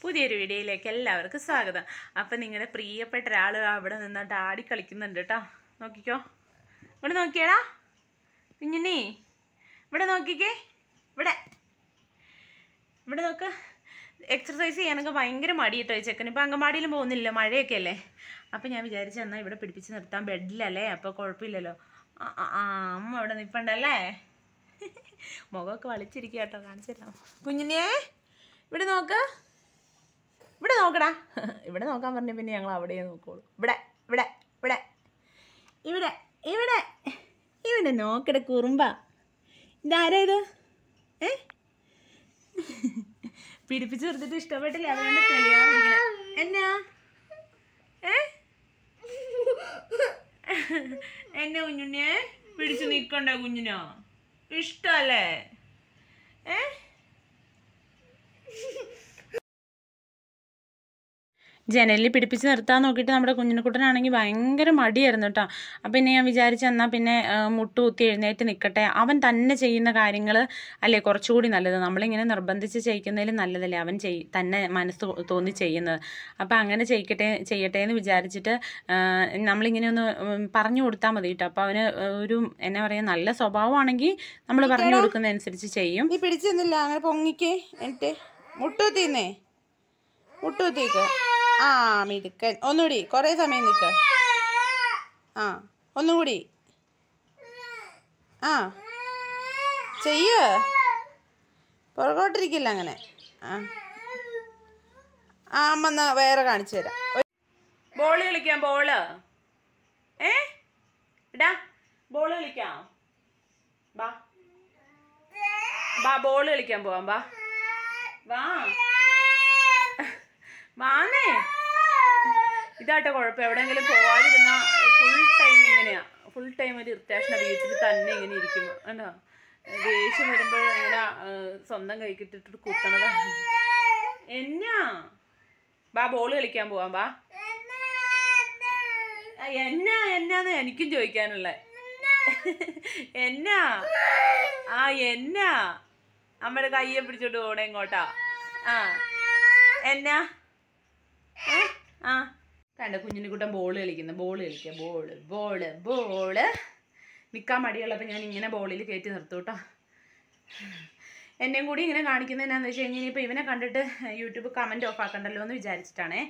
പുതിയൊരു വീഡിയോയിലേക്ക് എല്ലാവർക്കും സ്വാഗതം അപ്പം നിങ്ങളുടെ പ്രിയപ്പെട്ട ഒരാൾ അവിടെ നിന്നിട്ട് ആടി കളിക്കുന്നുണ്ട് കേട്ടോ നോക്കിക്കോ ഇവിടെ നോക്കിയേടാ കുഞ്ഞുണ്ണി ഇവിടെ നോക്കിക്കേ ഇവിടെ ഇവിടെ നോക്ക് എക്സർസൈസ് ചെയ്യാനൊക്കെ ഭയങ്കര മടി കേട്ടോ ഈ ചെക്കന് ഇപ്പം അങ്കമാടിയിലും പോകുന്നില്ല മഴയൊക്കെ അല്ലേ അപ്പം ഞാൻ വിചാരിച്ചു എന്നാൽ ഇവിടെ പിടിപ്പിച്ച് നിർത്താൻ ബെഡിലല്ലേ അപ്പോൾ കുഴപ്പമില്ലല്ലോ ആ ആ, ആ അമ്മ ഇവിടെ നിൽപ്പണ്ടല്ലേ മുഖമൊക്കെ വളിച്ചിരിക്കുക കേട്ടോ കാണിച്ചില്ല കുഞ്ഞിനെ ഇവിടെ നോക്ക് ഇവിടെ നോക്കടാ ഇവിടെ നോക്കാൻ പറഞ്ഞ പിന്നെ ഞങ്ങൾ അവിടെ നോക്കുള്ളൂ ഇവിടെ ഇവിടെ ഇവിടെ ഇവിടെ ഇവിടെ ഇവിടെ നോക്കട കുറുമ്പ ഇതാരാ ഇത് ഏ പിടിപ്പിച്ച് നിർത്തിട്ട് ഇഷ്ടപ്പെട്ടില്ല അതുകൊണ്ട് തെളിയാതിരിക്കണ എന്നാ ഏ എന്നെ കുഞ്ഞുണ്ണിയെ പിടിച്ച് നിൽക്കണ്ട കുഞ്ഞിനോ ഇഷ്ടല്ലേ ഏ ജനലിൽ പിടിപ്പിച്ച് നിർത്താൻ നോക്കിയിട്ട് നമ്മുടെ കുഞ്ഞിനെക്കുട്ടനാണെങ്കിൽ ഭയങ്കര മടിയായിരുന്നു കേട്ടോ അപ്പം പിന്നെ ഞാൻ വിചാരിച്ചു എന്നാൽ പിന്നെ ആ, മുട്ടുകുത്തി എഴുന്നേറ്റ് നിൽക്കട്ടെ അവൻ തന്നെ ചെയ്യുന്ന കാര്യങ്ങൾ അല്ലേ കുറച്ചുകൂടി നല്ലത് നമ്മളിങ്ങനെ നിർബന്ധിച്ച് ചെയ്യിക്കുന്നതിലും നല്ലതല്ലേ അവൻ ചെയ് തന്നെ മനസ്സ് തോ- തോന്നി ചെയ്യുന്നത് അപ്പം അങ്ങനെ ചെയ്യിക്കട്ടെ ചെയ്യട്ടെ എന്ന് വിചാരിച്ചിട്ട് ആ, നമ്മളിങ്ങനെ ഒന്ന് ഉം, പറഞ്ഞു കൊടുത്താൽ മതി കേട്ടോ അപ്പോൾ അവന് ഒരു എന്നാ പറയുക നല്ല സ്വഭാവമാണെങ്കിൽ നമ്മൾ പറഞ്ഞു കൊടുക്കുന്നതനുസരിച്ച് ചെയ്യും നീ പിടിച്ചെന്നില്ല അങ്ങനെ പൊങ്ങിക്കേ എന്നിട്ട് മുട്ടുകുത്തിന്നേ മുട്ടുകുത്തിക്ക് ആ മിടുക്കൻ ഒന്നുകൂടി കുറേ സമയം നിൽക്ക് ആ ഒന്നുകൂടി ആ ചെയ്യ പുറകോട്ടിരിക്കില്ല അങ്ങനെ ആ ആ അമ്മ എന്നാ വേറെ കാണിച്ചു തരാം ബോള് കളിക്കാം ബോള് ഏ ഇടാ ബോള് കളിക്കാം ബാ ബാ ബോള് കളിക്കാൻ പോവാം ബാ വാ വാന്നേ ഇതാട്ടോ കുഴപ്പം എവിടെയെങ്കിലും പോവാതിരുന്ന ഫുൾ ടൈം ഇങ്ങനെയാ ഫുൾ ടൈം ഒരു ഇറിറ്റേഷനാ വീട്ടിൽ തന്നെ ഇങ്ങനെ ഇരിക്കും കണ്ടോ ദേഷ്യം വരുമ്പോൾ ഇങ്ങനെ ആ, സ്വന്തം കൈക്കിട്ടിട്ട് കുത്തണതാ എന്നാ ബാ ബോള് കളിക്കാൻ പോവാം ബാ ആ, എന്നാ എന്നാന്ന് എനിക്കും ചോദിക്കാനുള്ള എന്നാ ആ എന്നാ അമ്മയുടെ കയ്യെ പിടിച്ചോണ്ട് പോണേ ഇങ്ങോട്ടാ ആ എന്നാ ഏ? ആ കണ്ട കുഞ്ഞിനെ കൂട്ടം ബോൾ കളിക്കുന്ന ബോൾ കളിക്കുക ബോള് ബോള് ബോള് നിൽക്കാൻ മടിയുള്ളപ്പോൾ ഞാൻ ഇങ്ങനെ ബോളിൽ കയറ്റി നിർത്തും കേട്ടോ എന്നെയും കൂടി ഇങ്ങനെ കാണിക്കുന്നത് എന്നാന്ന് വെച്ച് കഴിഞ്ഞാൽ ഇപ്പോൾ ഇവനെ കണ്ടിട്ട് യൂട്യൂബ് കമൻറ്റ് ഓഫ് ആക്കണ്ടല്ലോ എന്ന് വിചാരിച്ചിട്ടാണേ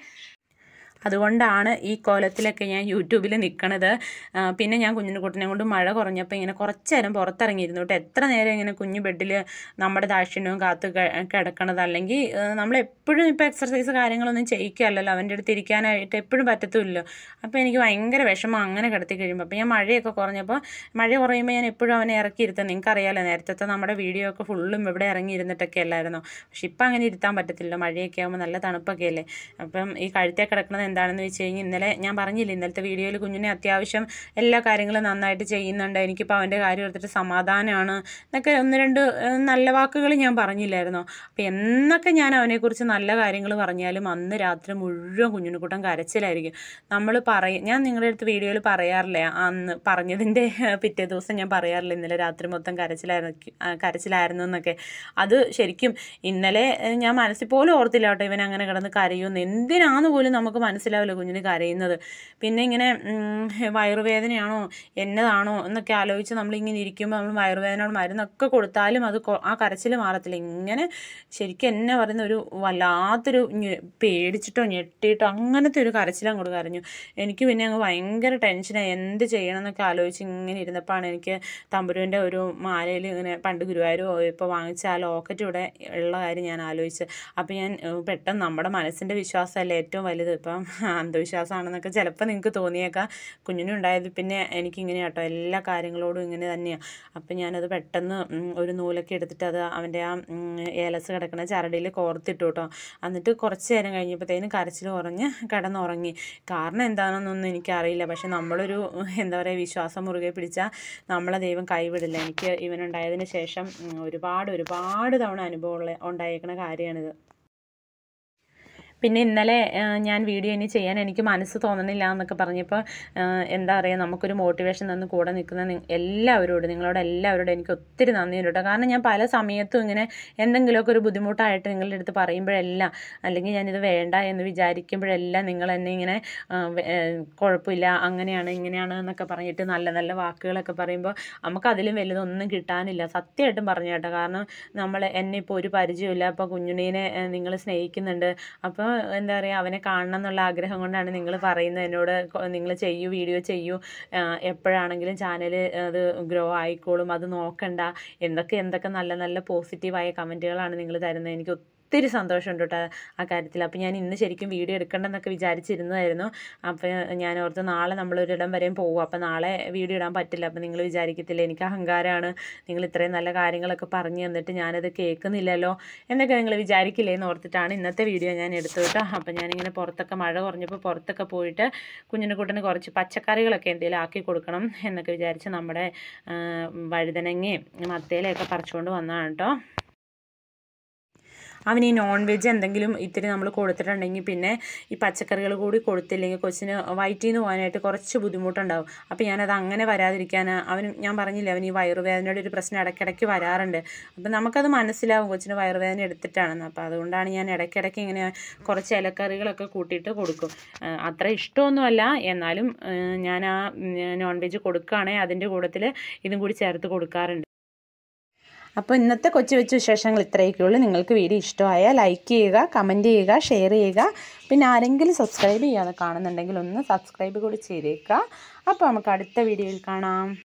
അതുകൊണ്ടാണ് ഈ കോലത്തിലൊക്കെ ഞാൻ യൂട്യൂബിൽ നിൽക്കണത് ആ, പിന്നെ ഞാൻ കുഞ്ഞിനെക്കുട്ടിനെ കൊണ്ട് മഴ കുറഞ്ഞപ്പോൾ ഇങ്ങനെ കുറച്ച് നേരം പുറത്തിറങ്ങിയിരുന്നു കേട്ടോ എത്ര നേരം ഇങ്ങനെ കുഞ്ഞു ബെഡിൽ നമ്മുടെ ദാക്ഷിണ്യവും കാത്ത് ക- കിടക്കണത് അല്ലെങ്കിൽ നമ്മൾ എപ്പോഴും ഇപ്പോൾ എക്സർസൈസ് കാര്യങ്ങളൊന്നും ചെയ്യിക്കാമല്ലോ അവൻ്റെ അടുത്ത് ഇരിക്കാനായിട്ട് എപ്പോഴും പറ്റത്തുമില്ലല്ലോ അപ്പോൾ എനിക്ക് ഭയങ്കര വിഷമം അങ്ങനെ കിടത്തി കഴിയുമ്പോൾ അപ്പോൾ ഞാൻ മഴയൊക്കെ കുറഞ്ഞപ്പോൾ മഴ കുറയുമ്പോൾ ഞാൻ എപ്പോഴും അവനെ ഇറക്കിയിരുത്തും നിങ്ങൾക്കറിയാലോ നേരത്തെ നമ്മുടെ വീഡിയോ ഒക്കെ ഫുള്ളും ഇവിടെ ഇറങ്ങിയിരുന്നിട്ടൊക്കെ അല്ലായിരുന്നോ പക്ഷെ ഇപ്പം അങ്ങനെ ഇരുത്താൻ പറ്റത്തില്ല മഴയൊക്കെ ആകുമ്പോൾ നല്ല തണുപ്പൊക്കെ അല്ലേ അപ്പം ഈ കഴുത്തേ കിടക്കുന്നത് എന്താണെന്ന് വെച്ച് കഴിഞ്ഞാൽ ഇന്നലെ ഞാൻ പറഞ്ഞില്ല ഇന്നലത്തെ വീഡിയോയിൽ കുഞ്ഞിനെ അത്യാവശ്യം എല്ലാ കാര്യങ്ങളും നന്നായിട്ട് ചെയ്യുന്നുണ്ട് എനിക്കിപ്പോൾ അവൻ്റെ കാര്യം എടുത്തിട്ട് സമാധാനമാണ് എന്നൊക്കെ ഒന്ന് രണ്ട് ഏഹ്, നല്ല വാക്കുകൾ ഞാൻ പറഞ്ഞില്ലായിരുന്നോ അപ്പോൾ എന്നൊക്കെ ഞാൻ അവനെക്കുറിച്ച് നല്ല കാര്യങ്ങൾ പറഞ്ഞാലും അന്ന് രാത്രി മുഴുവൻ കുഞ്ഞിനെക്കൂട്ടം കരച്ചിലായിരിക്കും നമ്മൾ പറയും ഞാൻ നിങ്ങളുടെ അടുത്ത് വീഡിയോയിൽ പറയാറില്ലേ അന്ന് പറഞ്ഞതിൻ്റെ പിറ്റേ ദിവസം ഞാൻ പറയാറില്ല ഇന്നലെ രാത്രി മൊത്തം കരച്ചിലായിരുന്നു ആ, കരച്ചിലായിരുന്നു എന്നൊക്കെ അത് ശരിക്കും ഇന്നലെ ഏഹ്, ഞാൻ മനസ്സിൽ പോലും ഓർത്തില്ല കേട്ടോ ഇവൻ അങ്ങനെ കിടന്ന് കരയുമെന്ന് എന്തിനാന്ന് പോലും നമുക്ക് മനസ്സിലാവില്ല കുഞ്ഞിന് കരയുന്നത് പിന്നെ ഇങ്ങനെ ഉം, വയറുവേദനയാണോ എന്നതാണോ എന്നൊക്കെ ആലോചിച്ച് നമ്മളിങ്ങനെ ഇരിക്കുമ്പോൾ നമ്മൾ വയറുവേദനയോട് മരുന്നൊക്കെ കൊടുത്താലും അത് കൊ- ആ കരച്ചിൽ മാറത്തില്ല ഇങ്ങനെ ശരിക്കും എന്നെ പറയുന്ന ഒരു വല്ലാത്തൊരു ഞെ- പേടിച്ചിട്ടോ ഞെട്ടിയിട്ടോ അങ്ങനത്തെ ഒരു കരച്ചിൽ അങ്ങോട്ട് കരഞ്ഞു എനിക്ക് പിന്നെ അങ്ങ് ഭയങ്കര ടെൻഷനായി എന്ത് ചെയ്യണം എന്നൊക്കെ ആലോചിച്ച് ഇങ്ങനെ ഇരുന്നപ്പോഴാണ് എനിക്ക് തമ്പുരുവിൻ്റെ ഒരു മാലയിൽ ഇങ്ങനെ പണ്ട് ഗുരുവായൂർ പോയപ്പോൾ വാങ്ങിച്ച ആ ലോക്കറ്റ് ഇവിടെ ഉള്ള കാര്യം ഞാൻ ആലോചിച്ച് അപ്പോൾ ഞാൻ ഏഹ്, പെട്ടെന്ന് നമ്മുടെ മനസ്സിൻ്റെ വിശ്വാസമല്ലേ ഏറ്റവും വലുത് ഇപ്പം അന്ധവിശ്വാസമാണെന്നൊക്കെ ചിലപ്പോൾ നിങ്ങൾക്ക് തോന്നിയേക്കാം കുഞ്ഞിനുണ്ടായത് പിന്നെ എനിക്കിങ്ങനെ കേട്ടോ എല്ലാ കാര്യങ്ങളോടും ഇങ്ങനെ തന്നെയാണ് അപ്പം ഞാനത് പെട്ടെന്ന് ഉം, ഒരു നൂലൊക്കെ എടുത്തിട്ട് അത് അവൻ്റെ ആ ഉം, ഏലസ് കിടക്കുന്ന ചരടിയിൽ കോർത്തിട്ടു കേട്ടോ എന്നിട്ട് കുറച്ച് നേരം കഴിഞ്ഞപ്പോഴത്തേനും കരച്ചിൽ കുറഞ്ഞ് കിടന്നുറങ്ങി കാരണം എന്താണെന്നൊന്നും എനിക്കറിയില്ല പക്ഷെ നമ്മളൊരു എന്താ പറയുക വിശ്വാസം മുറുകെ പിടിച്ചാൽ നമ്മളെ ദൈവം കൈവിടില്ല എനിക്ക് ഇവനുണ്ടായതിന് ശേഷം ഉം, ഒരുപാട് ഒരുപാട് തവണ അനുഭവമുള്ള ഉണ്ടായേക്കണ കാര്യമാണിത് പിന്നെ ഇന്നലെ ആ, ഞാൻ വീഡിയോ ഇനി ചെയ്യാൻ എനിക്ക് മനസ്സ് തോന്നുന്നില്ല എന്നൊക്കെ പറഞ്ഞപ്പോൾ ആ, എന്താ പറയുക നമുക്കൊരു മോട്ടിവേഷൻ തന്ന് കൂടെ നിൽക്കുന്ന നി- എല്ലാവരോടും നിങ്ങളോട് എല്ലാവരോടും എനിക്ക് ഒത്തിരി നന്ദിയുണ്ട് കേട്ടോ കാരണം ഞാൻ പല സമയത്തും ഇങ്ങനെ എന്തെങ്കിലുമൊക്കെ ഒരു ബുദ്ധിമുട്ടായിട്ട് നിങ്ങളുടെ അടുത്ത് പറയുമ്പോഴെല്ലാം അല്ലെങ്കിൽ ഞാനിത് വേണ്ട എന്ന് വിചാരിക്കുമ്പോഴെല്ലാം നിങ്ങൾ എന്നെ ഇങ്ങനെ ആ, വെ- ഏ, കുഴപ്പമില്ല അങ്ങനെയാണ് ഇങ്ങനെയാണ് എന്നൊക്കെ പറഞ്ഞിട്ട് നല്ല നല്ല വാക്കുകളൊക്കെ പറയുമ്പോൾ നമുക്ക് അതിലും വലുതൊന്നും കിട്ടാനില്ല സത്യമായിട്ടും പറഞ്ഞു കേട്ടോ കാരണം നമ്മൾ എന്നെ ഇപ്പോൾ ഒരു പരിചയമില്ല അപ്പോൾ കുഞ്ഞുണ്ണീനെ നിങ്ങൾ സ്നേഹിക്കുന്നുണ്ട് അപ്പോൾ എന്താ പറയുക അവനെ കാണണം എന്നുള്ള ആഗ്രഹം കൊണ്ടാണ് നിങ്ങൾ പറയുന്നത് എന്നോട് നിങ്ങൾ ചെയ്യൂ വീഡിയോ ചെയ്യൂ ആ, എപ്പോഴാണെങ്കിലും ചാനൽ അത് ഗ്രോ ആയിക്കോളും അത് നോക്കണ്ട എന്തൊക്കെ എന്തൊക്കെ നല്ല നല്ല പോസിറ്റീവായ കമൻറ്റുകളാണ് നിങ്ങൾ തരുന്നത് എനിക്ക് ഒത്തിരി സന്തോഷമുണ്ട് കേട്ടോ ആ കാര്യത്തിൽ അപ്പോൾ ഞാൻ ഇന്ന് ശരിക്കും വീഡിയോ എടുക്കണ്ടെന്നൊക്കെ വിചാരിച്ചിരുന്നതായിരുന്നു അപ്പോൾ ഞാൻ ഓർത്ത് നാളെ നമ്മളൊരിടം വരെയും പോകും അപ്പോൾ നാളെ വീഡിയോ ഇടാൻ പറ്റില്ല അപ്പോൾ നിങ്ങൾ വിചാരിക്കത്തില്ല എനിക്ക് അഹങ്കാരമാണ് നിങ്ങൾ ഇത്രയും നല്ല കാര്യങ്ങളൊക്കെ പറഞ്ഞു തന്നിട്ട് ഞാനത് കേൾക്കുന്നില്ലല്ലോ എന്നൊക്കെ നിങ്ങൾ വിചാരിക്കില്ലേ എന്ന് ഓർത്തിട്ടാണ് ഇന്നത്തെ വീഡിയോ ഞാൻ എടുത്തു കേട്ടോ അപ്പോൾ ഞാനിങ്ങനെ പുറത്തൊക്കെ മഴ കുറഞ്ഞപ്പോൾ പുറത്തൊക്കെ പോയിട്ട് കുഞ്ഞിനെ കൂട്ടിന് കുറച്ച് പച്ചക്കറികളൊക്കെ എന്തെങ്കിലും ആക്കി കൊടുക്കണം എന്നൊക്കെ വിചാരിച്ച് നമ്മുടെ ആ, വഴുതനങ്ങയും മത്തേലയൊക്കെ പറിച്ചുകൊണ്ട് വന്നതാണ് കേട്ടോ അവന് ഈ നോൺ വെജ് എന്തെങ്കിലും ഇത്തിരി നമ്മൾ കൊടുത്തിട്ടുണ്ടെങ്കിൽ പിന്നെ ഈ പച്ചക്കറികൾ കൂടി കൊടുത്തില്ലെങ്കിൽ കൊച്ചിന് വയറ്റിൽ നിന്ന് പോകാനായിട്ട് കുറച്ച് ബുദ്ധിമുട്ടുണ്ടാവും അപ്പോൾ ഞാനത് അങ്ങനെ വരാതിരിക്കാൻ അവന് ഞാൻ പറഞ്ഞില്ലേ അവന് ഈ വയറുവേദനയുടെ ഒരു പ്രശ്നം ഇടയ്ക്കിടയ്ക്ക് വരാറുണ്ട് അപ്പോൾ നമുക്കത് മനസ്സിലാവും കൊച്ചിന് വയറുവേദന എടുത്തിട്ടാണെന്ന് അപ്പോൾ അതുകൊണ്ടാണ് ഞാൻ ഇടയ്ക്കിടയ്ക്ക് ഇങ്ങനെ കുറച്ച് ഇലക്കറികളൊക്കെ കൂട്ടിയിട്ട് കൊടുക്കും ആ, അത്ര ഇഷ്ടമൊന്നുമല്ല എന്നാലും ആ, ഞാൻ ആ നോൺ വെജ് കൊടുക്കുകയാണെങ്കിൽ അതിൻ്റെ കൂട്ടത്തിൽ ഇതും കൂടി ചേർത്ത് കൊടുക്കാറുണ്ട് അപ്പോൾ ഇന്നത്തെ കൊച്ചു കൊച്ചു വിശേഷങ്ങൾ ഇത്രയൊക്കെയുള്ളൂ നിങ്ങൾക്ക് വീഡിയോ ഇഷ്ടമായാൽ ലൈക്ക് ചെയ്യുക കമൻറ്റ് ചെയ്യുക ഷെയർ ചെയ്യുക പിന്നെ ആരെങ്കിലും സബ്സ്ക്രൈബ് ചെയ്യാതെ കാണുന്നുണ്ടെങ്കിൽ ഒന്ന് സബ്സ്ക്രൈബ് കൂടി ചെയ്തേക്കുക അപ്പോൾ നമുക്ക് അടുത്ത വീഡിയോയിൽ കാണാം